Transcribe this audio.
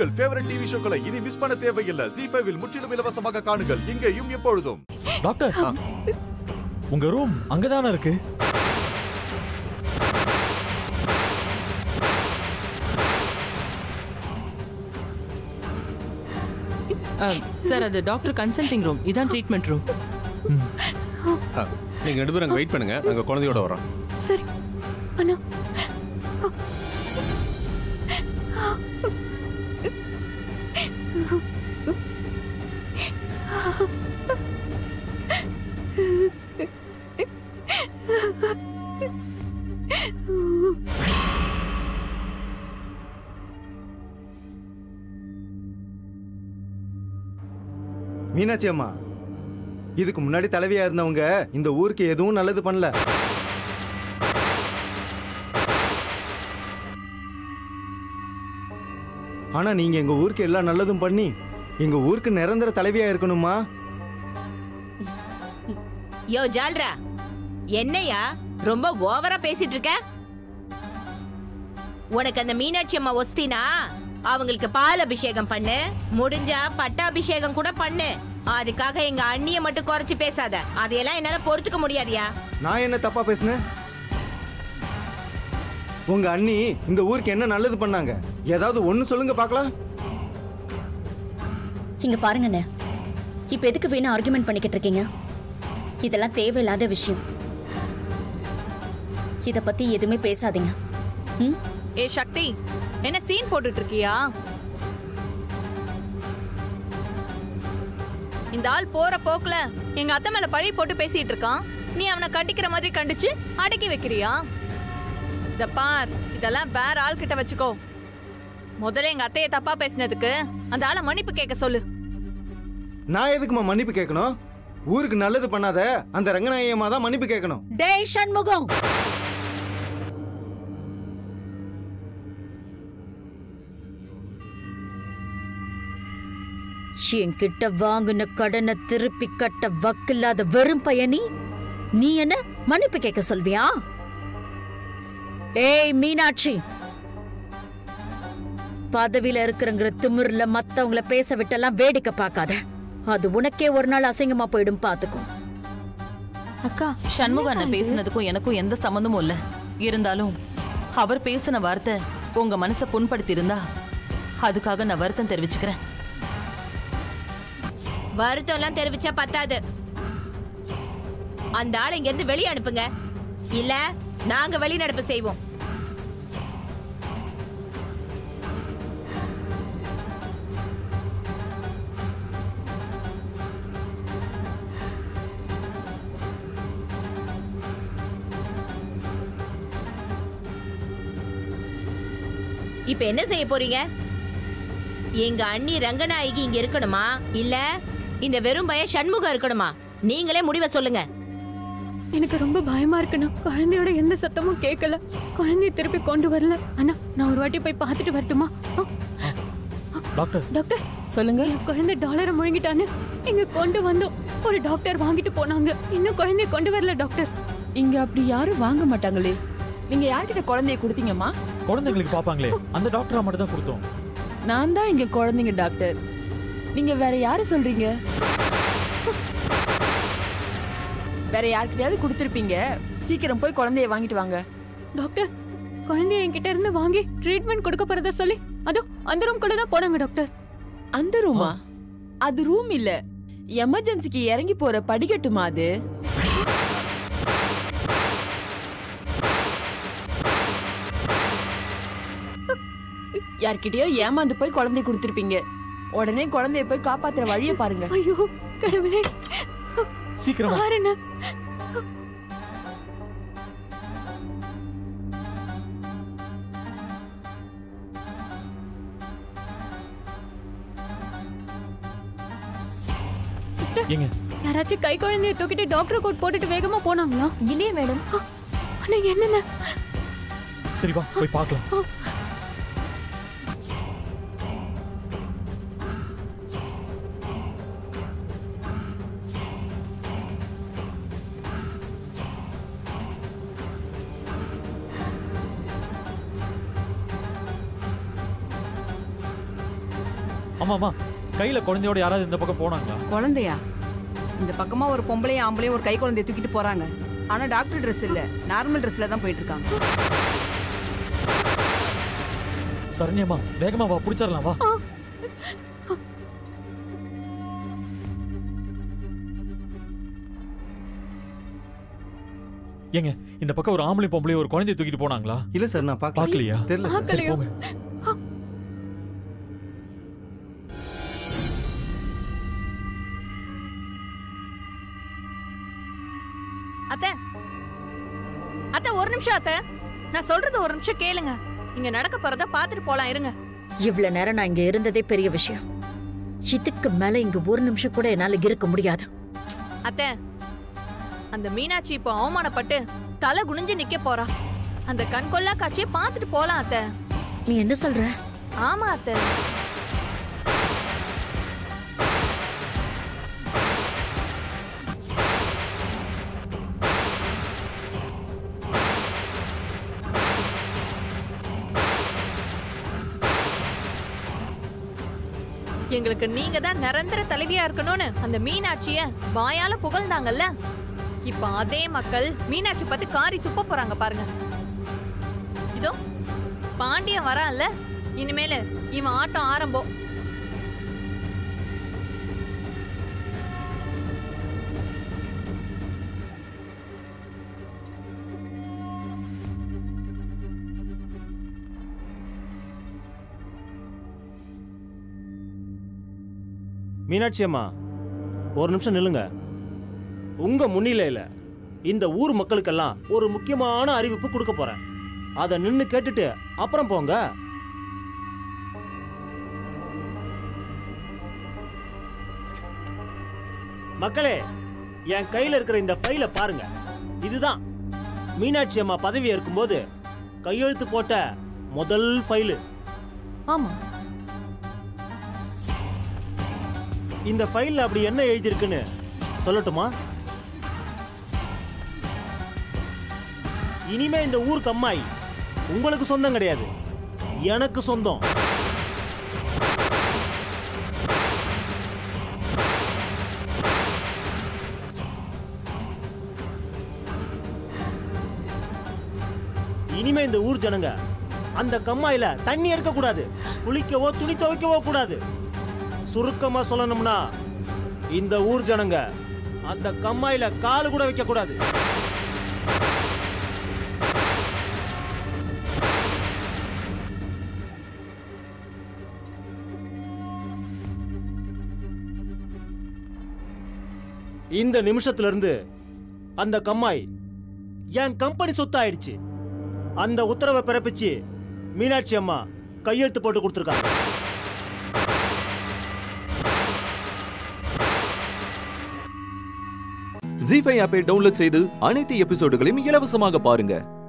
உங்கள் favourite TV ஷோக்களை இனி miss பண்ண தேவையில்லை ஜி ஃபைவில் முற்றிலும் இலவசமாக காணுங்கள் இங்கேயும் எப்பொழுதும் டாக்டர் உங்க ரூம் அங்கதானே இருக்கு சார் அது டாக்டர் கன்சல்டிங் ரூம் இதான் ட்ரீட்மெண்ட் ரூம் ஆ, நீங்க ரெண்டு பேரும் அங்க வெயிட் பண்ணுங்க நாங்க குழந்தையோட வரோம் சரி அண்ணா மீனாட்சி அம்மா இதுக்கு முன்னாடி தலைவியா இருந்தவங்க இந்த ஊருக்கு எதுவும் நல்லது பண்ணல ஆனா நீங்க எங்க ஊருக்கு எல்லா நல்லதும் பண்ணி எங்க ஊருக்கு நிரந்தர தலைவியா இருக்கணுமா யோ ஜால்ரா என்னையா ரொம்ப ஓவரா பேசிட்டு இருக்க உனக்கு அந்த மீனாட்சி அம்மா ஒஸ்தினா அவங்களுக்கு பால் அபிஷேகம் பண்ணு முடிஞ்சா பட்டாபிஷேகம் கூட பண்ணு அதுக்காக எங்க அண்ணிய மட்டும் குறைச்சு பேசாத அதையெல்லாம் என்னால பொறுத்துக்க முடியாதியா நான் என்ன தப்பா பேசுனேன் உங்க அண்ணி இந்த ஊருக்கு என்ன நல்லது பண்ணாங்க ஏதாவது ஒண்ணு சொல்லுங்க பார்க்கலாம் இங்க பாருங்கண்ணே இப்ப எதுக்கு வேணும் ஆர்குமெண்ட் பண்ணிக்கிட்டு இருக்கீங்க இதெல்லாம் தேவையில்லாத விஷயம் இத பத்தி எதுவுமே பேசாதீங்க ம் ஏ சக்தி என்ன சீன் போட்டுட்டு இருக்கியா இந்த ஆள் போற போக்குல எங்க அத்தை மேல பழி போட்டு பேசிட்டு இருக்கான் நீ அவனை கண்டிக்கிற மாதிரி கண்டிச்சு அடக்கி வைக்கிறியா இத பார் இதெல்லாம் வேற ஆள் கிட்ட வச்சுக்கோ முதல்ல எங்க அத்தைய தப்பா பேசினதுக்கு அந்த ஆளை மன்னிப்பு கேட்க சொல்லு நான் எதுக்குமா மன்னிப்பு கேட்கணும் ஊருக்கு நல்லது பண்ணாத அந்த ரங்கநாயகமா தான் மன்னிப்பு கேட்கணும் டேய் சண்முகம் என்கிட்ட வாங்கின கடனை திருப்பி கட்ட வக்கில்லாத வெறும் பையனி நீ என்ன மன்னிப்பு கேட்க சொல்வியா ஏய் மீனாட்சி பதவியில இருக்கிறங்கிற திமிர்ல மத்தவங்கள பேச விட்டெல்லாம் வேடிக்கை பார்க்காத அது உனக்கே ஒரு நாள் அசிங்கமா போயிடும் பாத்துக்கோ அக்கா சண்முக அண்ணன் பேசினதுக்கும் எனக்கும் எந்த சம்மந்தமும் இல்ல இருந்தாலும் அவர் பேசின வார்த்தை உங்க மனசை புண்படுத்தி இருந்தா அதுக்காக நான் வருத்தம் தெரிவிச்சுக்கிறேன் வருத்தம் எல்லாம் தெரிவிச்சா பத்தாது அந்த ஆளை இங்க இருந்து வெளியே அனுப்புங்க இல்ல நாங்க வெளிநடப்பு செய்வோம் இப்ப என்ன செய்ய போறீங்க எங்க அண்ணி ரங்கநாயகி இங்க இருக்கணுமா இல்ல இந்த வெறும் பய சண்முகம் இருக்கணுமா நீங்களே முடிவை சொல்லுங்க எனக்கு ரொம்ப பயமா இருக்குண்ணா குழந்தையோட எந்த சத்தமும் கேட்கல குழந்தைய திருப்பி கொண்டு வரல அண்ணா நான் ஒரு வாட்டி போய் பார்த்துட்டு வரட்டுமா ஆ, டாக்டர் டாக்டர் சொல்லுங்க என் குழந்தை டாலரை முழுங்கிட்டான்னு இங்க கொண்டு வந்தோம் ஒரு டாக்டர் வாங்கிட்டு போனாங்க இன்னும் குழந்தைய கொண்டு வரல டாக்டர் இங்க அப்படி யாரும் வாங்க மாட்டாங்களே நீங்க யார்கிட்ட குழந்தைய கொடுத்தீங்கம்மா குழந்தைங்களுக்கு பாப்பாங்களே அந்த டாக்டரா மட்டும் தான் கொடுத்தோம் நான் தான் இங்க குழந்தைங்க டாக்டர் நீங்க வேற யாரு சொல்றீங்க வேற யார்கிட்டயாவது கொடுத்துருப்பீங்க சீக்கிரம் போய் குழந்தைய வாங்கிட்டு வாங்க டாக்டர் குழந்தைய என்கிட்ட இருந்து வாங்கி ட்ரீட்மெண்ட் கொடுக்க போறதா சொல்லி அதோ அந்த ரூம் கூட தான் போனாங்க டாக்டர் அந்த ரூமா அது ரூம் இல்ல எமர்ஜென்சிக்கு இறங்கி போற படிக்கட்டுமா அது யார்கிட்டயோ ஏமாந்து போய் குழந்தைய கொடுத்துருப்பீங்க உடனே குழந்தைய போய் காப்பாத்துற வழிய பாருங்க ஐயோ கடவுளே சீக்கிரமா பாருண்ணா ஏங்க யாராச்சும் கை குழந்தைய தூக்கிட்டு டாக்டர் கோட் போட்டுட்டு வேகமா போனாங்களா இல்லையே மேடம் ஆனா என்னென்ன சரி வா போய் பார்க்கலாம் ஆமா ஆமா கையில குழந்தையோட யாராவது இந்த பக்கம் போனாங்களா குழந்தையா இந்த பக்கமா ஒரு பொம்பளையும் ஆம்பளையும் ஒரு கை குழந்தைய தூக்கிட்டு போறாங்க ஆனா டாக்டர் ட்ரெஸ் இல்ல நார்மல் ட்ரெஸ்ல தான் போயிட்டு இருக்காங்க சரண்யம்மா வேகமா வா புடிச்சிடலாம் வா ஏங்க இந்த பக்கம் ஒரு ஆம்பளை பொம்பளை ஒரு குழந்தைய தூக்கிட்டு போனாங்களா இல்ல சார் நான் பார்க்கல பார்க்கலையா தெரியல சார் சரி பார்க்கலையா? போங்க அத்தை அத்தை ஒரு நிமிஷம் அத்தை நான் சொல்றது ஒரு நிமிஷம் கேளுங்க இங்க நடக்க போறத பாத்துட்டு போலாம் இருங்க இவ்வளவு நேரம் நான் இங்க இருந்ததே பெரிய விஷயம் இதுக்கு மேல இங்க ஒரு நிமிஷம் கூட என்னால இருக்க முடியாது அத்தை அந்த மீனாட்சி இப்போ அவமானப்பட்டு தலை குனிஞ்சு நிக்க போறா அந்த கண்கொள்ளா காட்சியை பாத்துட்டு போலாம் அத்தை நீ என்ன சொல்ற ஆமா அத்தை எங்களுக்கு நீங்க தான் நிரந்தர தலைவியா இருக்கணும்னு அந்த மீனாட்சிய வாயால புகழ்ந்தாங்கல்ல இப்ப அதே மக்கள் மீனாட்சி பத்தி காரி துப்ப போறாங்க பாருங்க இதோ பாண்டியன் வரான்ல இனிமேல இவன் ஆட்டம் ஆரம்பம் மீனாட்சி அம்மா ஒரு நிமிஷம் நில்லுங்க உங்க முன்னிலையில இந்த ஊர் மக்களுக்கெல்லாம் ஒரு முக்கியமான அறிவிப்பு கொடுக்க போறேன் அதை நின்னு கேட்டுட்டு அப்புறம் போங்க மக்களே என் கையில இருக்கிற இந்த ஃபைலை பாருங்க இதுதான் மீனாட்சி அம்மா பதவி இருக்கும்போது கையெழுத்து போட்ட முதல் ஃபைலு ஆமா இந்த ஃபைல்ல அப்படி என்ன எழுதியிருக்குன்னு சொல்லட்டுமா இனிமே இந்த ஊர் கம்மாய் உங்களுக்கு சொந்தம் கிடையாது எனக்கு சொந்தம் இனிமே இந்த ஊர் ஜனங்க அந்த கம்மாயில தண்ணி எடுக்க கூடாது குளிக்கவோ துணி துவைக்கவோ கூடாது சுருக்கமா சொல்லணும்னா இந்த ஊர் ஜனங்க அந்த கம்மாயில காலு கூட வைக்க கூடாது இந்த நிமிஷத்துல இருந்து அந்த கம்மாய் என் கம்பெனி சொத்து ஆயிடுச்சு அந்த உத்தரவை பிறப்பிச்சு மீனாட்சி அம்மா கையெழுத்து போட்டு கொடுத்துருக்காங்க ஜி ஃபைவ் ஆப்பை டவுன்லோட் செய்து அனைத்து எபிசோடுகளையும் இலவசமாக பாருங்க